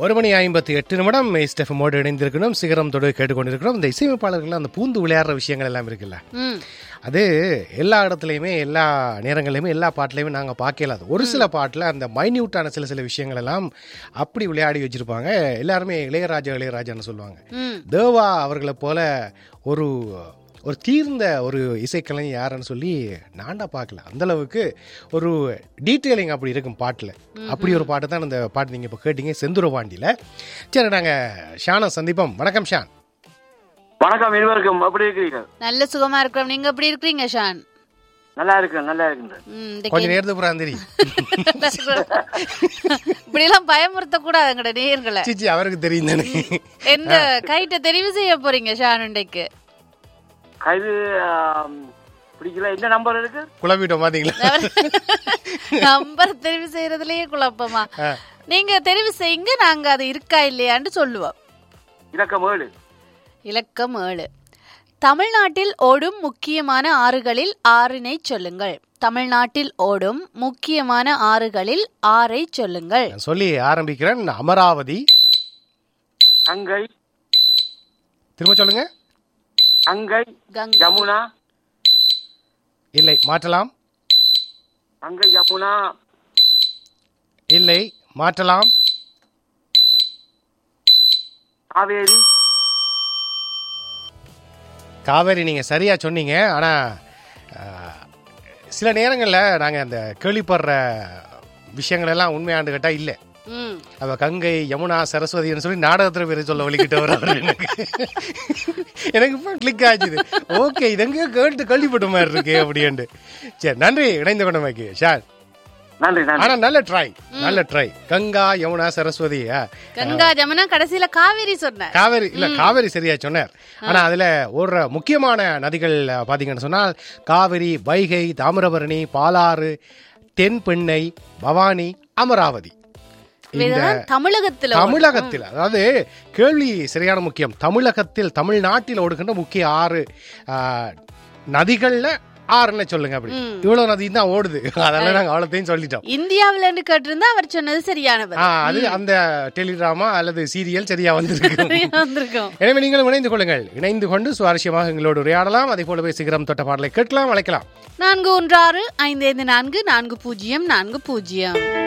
ஒரு மணி ஐம்பத்தி எட்டு நிமிடம் ஸ்டெஃபமோடு இணைந்திருக்கணும் சிகரம் தொடு கேட்டுக்கொண்டிருக்கிறோம் இந்த இசையமைப்பாளர்கள் அந்த பூந்து விளையாடுற விஷயங்கள் எல்லாம் இருக்குல்ல ம் அது எல்லா இடத்துலையுமே எல்லா நேரங்கள்லையுமே எல்லா பாட்டுலையுமே நாங்கள் பார்க்கல அது ஒரு சில பாட்டில் அந்த மைன்யூட்டான சில சில விஷயங்கள் எல்லாம் அப்படி விளையாடி வச்சிருப்பாங்க எல்லாருமே இளையராஜா இளையராஜான்னு சொல்லுவாங்க ம் தேவா அவர்களை போல ஒரு ஒரு தீர்ந்த ஒரு இசைக்கலைஞர் யாருன்னு சொல்லி நான்டா பார்க்கல அந்த அளவுக்கு ஒரு டீட்டெயிலிங் அப்படி இருக்கும் பாட்டில் அப்படி ஒரு பாட்டு தான் இந்த பாட்டு நீங்கள் இப்போ கேட்டீங்க செந்துரபாண்டியில் சரி நாங்கள் ஷானை சந்திப்போம் வணக்கம் ஷான் வணக்கம் இருவருக்கும் எப்படி இருக்கிறீங்க நல்ல சுகமா இருக்கிறோம் நீங்க எப்படி இருக்கிறீங்க ஷான் நல்லா இருக்கு நல்லா இருக்குங்க ம் இந்த கொஞ்சம் நேரத்துக்கு அப்புறம் தெரியும் இப்படி எல்லாம் பயமுறுத்த கூடாது எங்கட நேயர்களை சிச்சி அவருக்கு தெரியும் தானே எந்த கைட்ட தெரிவு செய்ய போறீங்க ஷான் இன்றைக்கு கைது ஆம், பிடிக்கல என்ன நம்பர் இருக்கு குழப்பிட்டோம் பார்த்தீங்களா நம்பர் தெரிவு செய்யறதுலயே குழப்பமா நீங்க தெரிவு செய்யுங்க நாங்க அது இருக்கா இல்லையான்னு சொல்லுவோம் இலக்கம் ஏழு இலக்கம் ஏழு தமிழ்நாட்டில் ஓடும் முக்கியமான ஆறுகளில் ஆறினை சொல்லுங்கள் தமிழ்நாட்டில் ஓடும் முக்கியமான ஆறுகளில் ஆறை சொல்லுங்கள் நான் சொல்லி ஆரம்பிக்கிறேன் அமராவதி அங்கை திரும்ப சொல்லுங்க அங்கை கங்கை யமுனா இல்லை மாற்றலாம் அங்கை யமுனா இல்லை மாற்றலாம் காவேரி காவேரி நீங்கள் சரியாக சொன்னீங்க ஆனால் சில நேரங்களில் நாங்கள் அந்த கேள்விப்படுற விஷயங்கள் எல்லாம் உண்மையாண்டு கேட்டால் இல்லை ம் அவ கங்கை யமுனா சரஸ்வதின்னு சொல்லி நாடகத்தில் பேர் சொல்ல வலிக்கிட்டவர் அவர் எனக்கு எனக்கு இப்போ கிளிக் ஆச்சுது ஓகே இதெங்க கேட்டு கேள்விப்பட்ட மாதிரி இருக்கு அப்படின்ட்டு சரி நன்றி இணைந்து கொண்டமைக்கு ஷார் நன்றி நன்றி ஆனா நல்ல ட்ரை நல்ல ட்ரை கங்கா யமுனா சரஸ்வதி ஆ. கங்கா ஜமுனா கடைசியில காவேரி சொன்ன காவேரி இல்ல காவேரி சரியா சொன்னார் ஆனா அதுல ஓடுற முக்கியமான நதிகள் அஹ், பாத்தீங்கன்னு சொன்னால் காவிரி வைகை தாமிரபரணி பாலாறு தென்பெண்ணை பவானி அமராவதி இந்த இதுதான் தமிழகத்துல ஓடும். தமிழகத்தில் அதாவது கேள்வி சரியான முக்கியம் தமிழகத்தில் தமிழ்நாட்டில் ஓடுகின்ற முக்கிய ஆறு ஆ, நதிகள்ல ஆறுன்னு சொல்லுங்க அப்படி இவ்வளவு நதி தான் ஓடுது அதெல்லாம் நாங்க அவ்வளோத்தையும் சொல்லிட்டோம் இந்தியாவுல இருந்து கேட்டிருந்தா அவர் சொன்னது சரியானவர் ஆ, அது அந்த டெலிகிராமா அல்லது சீரியல் சரியா வந்திருக்கு வந்திருக்கோம் எனவே நீங்களும் இணைந்து கொள்ளுங்கள் இணைந்து கொண்டு சுவாரஸ்யமாக எங்களோடு உரையாடலாம் அதே போலவே சிகரம் தொட்ட பாடலை கேட்கலாம் அழைக்கலாம் நான்கு ஒன்று ஆறு ஐந்து ஐந்து நான்கு நான்கு பூஜ்ஜியம் நான்கு பூஜ்ஜியம்